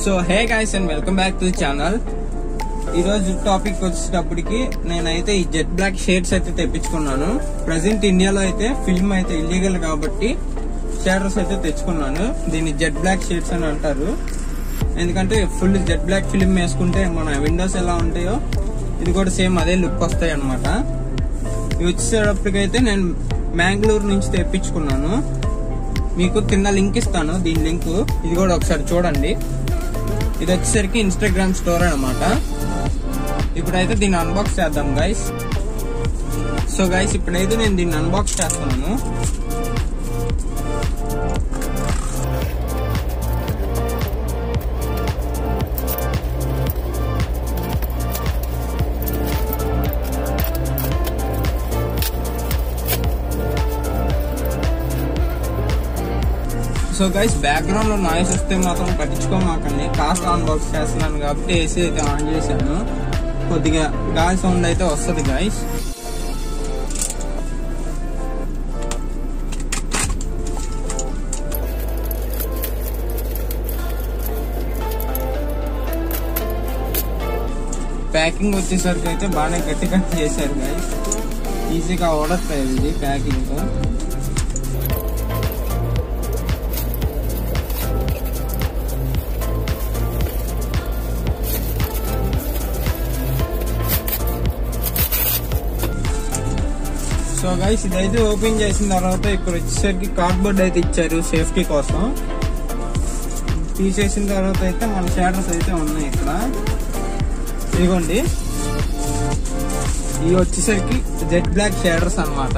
so hey guys and welcome back to channel ఈరోజు topic వచ్చేటప్పటికి నేనైతే ఈ జెట్ బ్లాక్ షేడ్స్ అయితే తెప్పించుకున్నాను ప్రజెంట్ ఇండియాలో అయితే ఫిల్మ్ అయితే ఇల్లీగల్ కాబట్టి షేడర్స్ అయితే తెచ్చుకున్నాను దీన్ని జెట్ బ్లాక్ షేడ్స్ అని అంటారు ఎందుకంటే ఫుల్ జెట్ బ్లాక్ ఫిల్మ్ వేసుకుంటే మన విండోస్ ఎలా ఉంటాయో ఇది కూడా సేమ్ అదే లుక్ వస్తాయి అనమాట ఇవి వచ్చేటప్పటికైతే నేను మ్యాంగ్లూరు నుంచి తెప్పించుకున్నాను మీకు కింద లింక్ ఇస్తాను దీని లింక్ ఇది కూడా ఒకసారి చూడండి ఇది వచ్చేసరికి ఇన్స్టాగ్రామ్ స్టోర్ అనమాట ఇప్పుడైతే దీన్ని అన్బాక్స్ చేద్దాం గైస్ సో గైస్ ఇప్పుడైతే నేను దీన్ని అన్బాక్స్ చేస్తున్నాను సో గైస్ బ్యాక్గ్రౌండ్ లో నాయిస్ వస్తే మాత్రం పట్టించుకోమాకండి కాస్ట్ అన్బాక్స్ చేస్తున్నాను కాబట్టి ఏసీ అయితే ఆన్ చేశాను కొద్దిగా గాలి సౌండ్ అయితే వస్తుంది గైస్ ప్యాకింగ్ వచ్చేసరికి అయితే బాగానే గట్టి గట్టి చేశారు గైస్ ఈజీగా ఓడట్లేదు ఇది ప్యాకింగ్ సో గైస్ ఇదైతే ఓపెన్ చేసిన తర్వాత ఇప్పుడు వచ్చేసరికి కార్డ్బోర్డ్ అయితే ఇచ్చారు సేఫ్టీ కోసం తీసేసిన తర్వాత అయితే మన షేడర్స్ అయితే ఉన్నాయి ఇక్కడ ఇదిగోండి ఇవి వచ్చేసరికి జెట్ బ్లాక్ షేడర్స్ అన్నమాట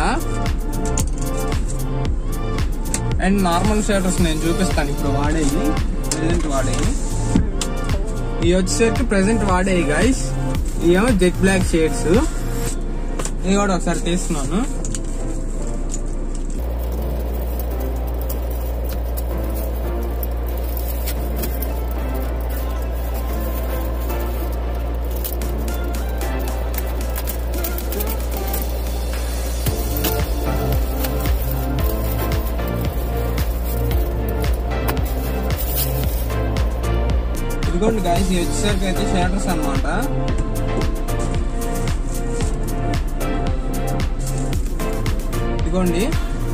అండ్ నార్మల్ షేడర్స్ నేను చూపిస్తాను ఇప్పుడు వాడేవి ప్రెసెంట్ వాడేవి ఇవి వచ్చేసరికి ప్రెసెంట్ వాడేవి గైస్ ఇవేమో జెట్ బ్లాక్ షేడ్స్ ఇది కూడా ఒకసారి తీస్తున్నాను ఇదిగోండి గాయస్ ఇది వచ్చేసరికి అయితే షేటర్స్ అనమాట ఇదిగోండి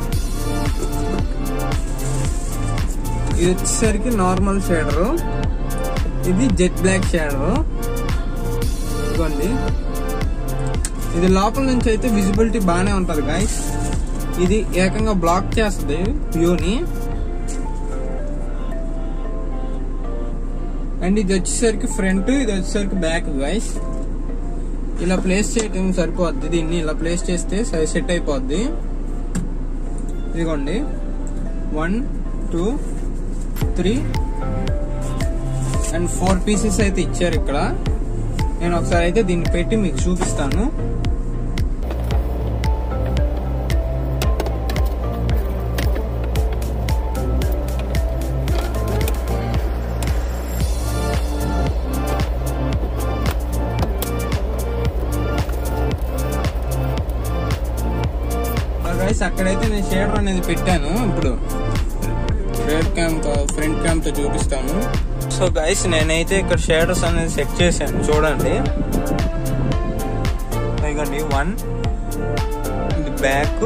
ఇది వచ్చేసరికి నార్మల్ షేడర్ ఇది జెట్ బ్లాక్ షేడర్ ఇదిగోండి ఇది లోపల నుంచి అయితే విజిబిలిటీ బాగానే ఉంటది గాయస్ ఇది ఏకంగా బ్లాక్ చేస్తుంది వ్యూని అండ్ ఇది వచ్చేసరికి ఫ్రంట్ ఇది వచ్చేసరికి బ్యాక్ గైస్ ఇలా ప్లేస్ చేయడం సరిపోద్ది దీన్ని ఇలా ప్లేస్ చేస్తే సెట్ అయిపోద్ది ఇదిగోండి one two three and four pieces అయితే ఇచ్చారు ఇక్కడ నేను ఒకసారి అయితే దీన్ని పెట్టి మీకు చూపిస్తాను గైస్ అక్కడైతే నేను షేడర్ అనేది పెట్టాను ఇప్పుడు రేడ్ క్యామ్ ఫ్రంట్ క్యామ్ తో చూపిస్తాను సో గైస్ నేనైతే ఇక్కడ షేడర్స్ అనేది సెట్ చేశాను చూడండి ఇదిగోండి వన్ ఇది బ్యాక్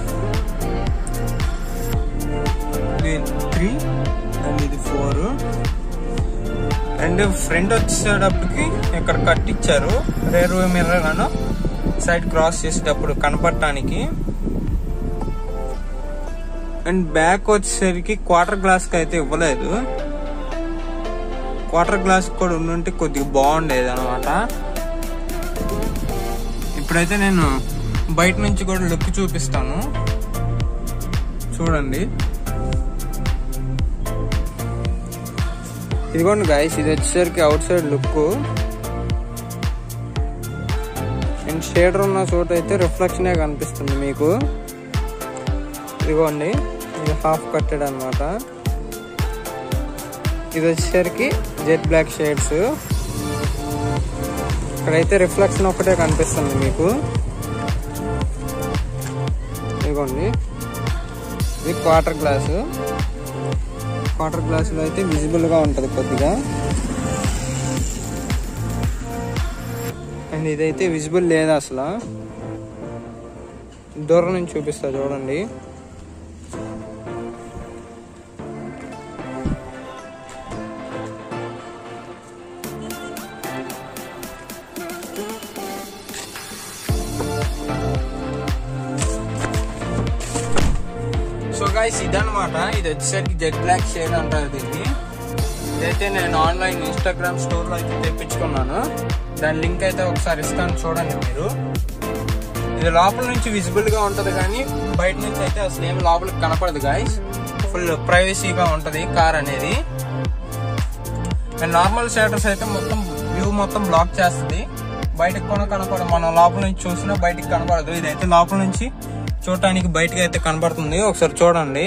ఇది త్రీ అండ్ ఇది ఫోర్ అండ్ ఫ్రంట్ వచ్చేటప్పటికి ఇక్కడ కట్టించారు రేర్ మిర్రర్ అను సైడ్ క్రాస్ చేసేటప్పుడు కనపడటానికి అండ్ బ్యాక్ వచ్చేసరికి క్వార్టర్ గ్లాస్ కి అయితే ఇవ్వలేదు క్వార్టర్ గ్లాస్ కూడా ఉండుంటే కొద్దిగా బాగుండేది అనమాట ఇప్పుడైతే నేను బయట నుంచి కూడా లుక్ చూపిస్తాను చూడండి ఇదిగోండి గాయస్ ఇది వచ్చేసరికి outside look and shader ఉన్న చోట అయితే రిఫ్లెక్షనే కనిపిస్తుంది మీకు ఇదిగోండి ఇది హాఫ్ కట్టెడ్ అనమాట ఇది వచ్చేసరికి జెట్ బ్లాక్ షేడ్స్ ఇక్కడైతే రిఫ్లెక్షన్ ఒకటే కనిపిస్తుంది మీకు ఇదిగోండి ఇది క్వార్టర్ గ్లాసు వాటర్ గ్లాస్ లో అయితే విజిబుల్ గా ఉంటది కొద్దిగా అండ్ ఇదైతే విజిబుల్ లేదు అసలు దూరం నుంచి చూపిస్తా చూడండి సో గైస్ ఇదన్నమాట ఇది వచ్చేసరికి జెడ్ బ్లాక్ షేడ్ అంటారు దీన్ని ఇదైతే నేను ఆన్లైన్ ఇన్స్టాగ్రామ్ స్టోర్ లో అయితే తెప్పించుకున్నాను దాని లింక్ అయితే ఒకసారి ఇస్తాను చూడండి మీరు ఇది లోపల నుంచి విజిబుల్ గా ఉంటది కానీ బయట నుంచి అయితే అసలు ఏం లోపలికి కనపడదు గాయస్ ఫుల్ ప్రైవసీగా ఉంటది కార్ అనేది అండ్ నార్మల్ షేటర్స్ అయితే మొత్తం వ్యూ మొత్తం బ్లాక్ చేస్తుంది బయటకు కూడా కనపడదు మనం లోపల నుంచి చూసినా బయటికి కనపడదు ఇదైతే లోపల నుంచి చూడటానికి బయటకి అయితే కనపడుతుంది ఒకసారి చూడండి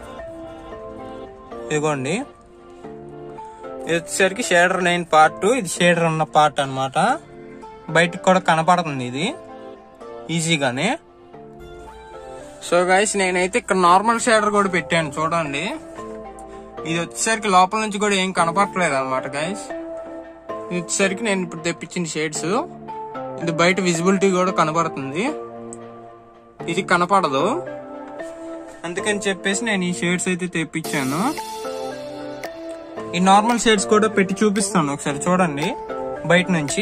ఇదిగోండి ఇది వచ్చేసరికి షేడర్ లైన్ పార్ట్ ఇది షేడర్ ఉన్న పార్ట్ అన్నమాట బయటికి కూడా కనపడుతుంది ఇది ఈజీగానే సో గైస్ నేనైతే ఇక్కడ నార్మల్ షేడర్ కూడా పెట్టాను చూడండి ఇది వచ్చేసరికి లోపల నుంచి కూడా ఏం కనపడట్లేదు అనమాట గైస్ ఇది వచ్చేసరికి నేను ఇప్పుడు తెప్పించిన షేడ్స్ ఇది బయట విజిబిలిటీ కూడా కనపడుతుంది ఇది కనపడదు అందుకని చెప్పేసి నేను ఈ షేడ్స్ అయితే తెప్పించాను ఈ నార్మల్ షేడ్స్ కూడా పెట్టి చూపిస్తాను ఒకసారి చూడండి బయట నుంచి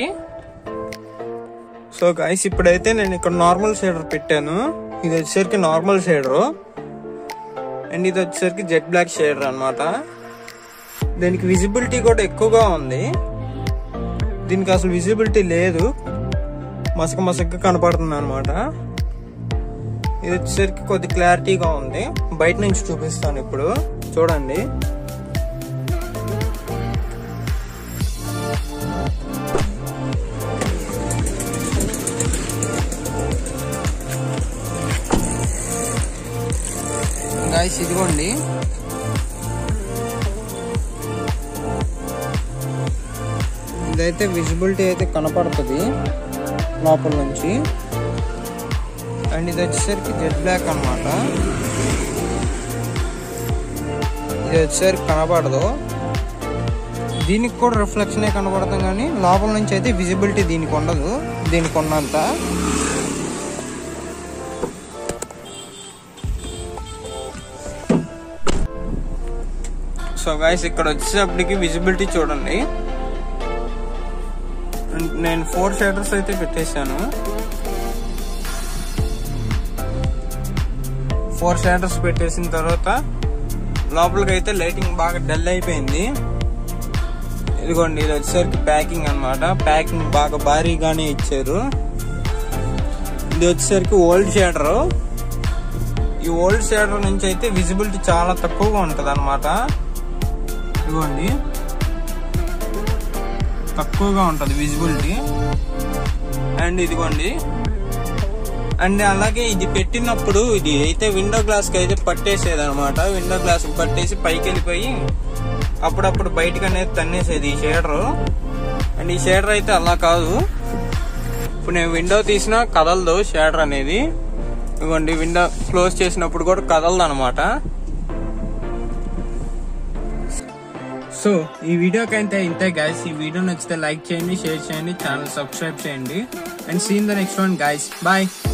సో గైస్ ఇప్పుడైతే నేను ఇక్కడ నార్మల్ షేడర్ పెట్టాను ఇది వచ్చేసరికి నార్మల్ షేడర్ అండ్ ఇది వచ్చేసరికి జెట్ బ్లాక్ షేడర్ అన్నమాట దీనికి విజిబిలిటీ కూడా ఎక్కువగా ఉంది దీనికి అసలు విజిబిలిటీ లేదు మసక మసకగా కనపడుతుంది అనమాట ఇది వచ్చేసరికి కొద్ది క్లారిటీగా ఉంది బయట నుంచి చూపిస్తాను ఇప్పుడు చూడండి గాయస్ ఇదిగోండి ఇదైతే విజిబిలిటీ అయితే కనపడుతుంది లోపల నుంచి అండ్ ఇది వచ్చేసరికి జెడ్ బ్లాక్ అనమాట ఇది వచ్చేసరికి కనపడదు దీనికి కూడా రిఫ్లెక్షనే కనపడతాం కానీ లోపల నుంచి అయితే విజిబిలిటీ దీనికి ఉండదు దీనికి ఉన్నంత సో గాయస్ ఇక్కడ వచ్చేటప్పటికి విజిబిలిటీ చూడండి నేను ఫోర్ షేడర్స్ అయితే పెట్టేశాను ఫోర్ షేడర్స్ పెట్టేసిన తర్వాత లోపలికి అయితే లైటింగ్ బాగా డల్ అయిపోయింది ఇదిగోండి ఇది వచ్చేసరికి ప్యాకింగ్ అన్నమాట ప్యాకింగ్ బాగా భారీగానే ఇచ్చారు ఇది వచ్చేసరికి ఓల్డ్ షేడర్ ఈ ఓల్డ్ షేడర్ నుంచి అయితే విజిబిలిటీ చాలా తక్కువగా ఉంటది అనమాట ఇదిగోండి తక్కువగా ఉంటుంది విజిబిలిటీ అండ్ ఇదిగోండి అండ్ అలాగే ఇది పెట్టినప్పుడు ఇది అయితే విండో గ్లాస్ కి అయితే పట్టేసేది అనమాట విండో గ్లాస్ పట్టేసి పైకి వెళ్ళిపోయి అప్పుడప్పుడు బయటకు అనేది తన్నేసేది ఈ షేడర్ అండ్ ఈ షేడర్ అయితే అలా కాదు ఇప్పుడు నేను విండో తీసినా కదలదు షేడర్ అనేది ఇదిగోండి విండో క్లోజ్ చేసినప్పుడు కూడా కదలదు అనమాట సో ఈ వీడియోకి అయితే ఇంతే గైస్ ఈ వీడియో నచ్చితే లైక్ చేయండి షేర్ చేయండి ఛానల్ సబ్స్క్రైబ్ చేయండి and see in the next one guys bye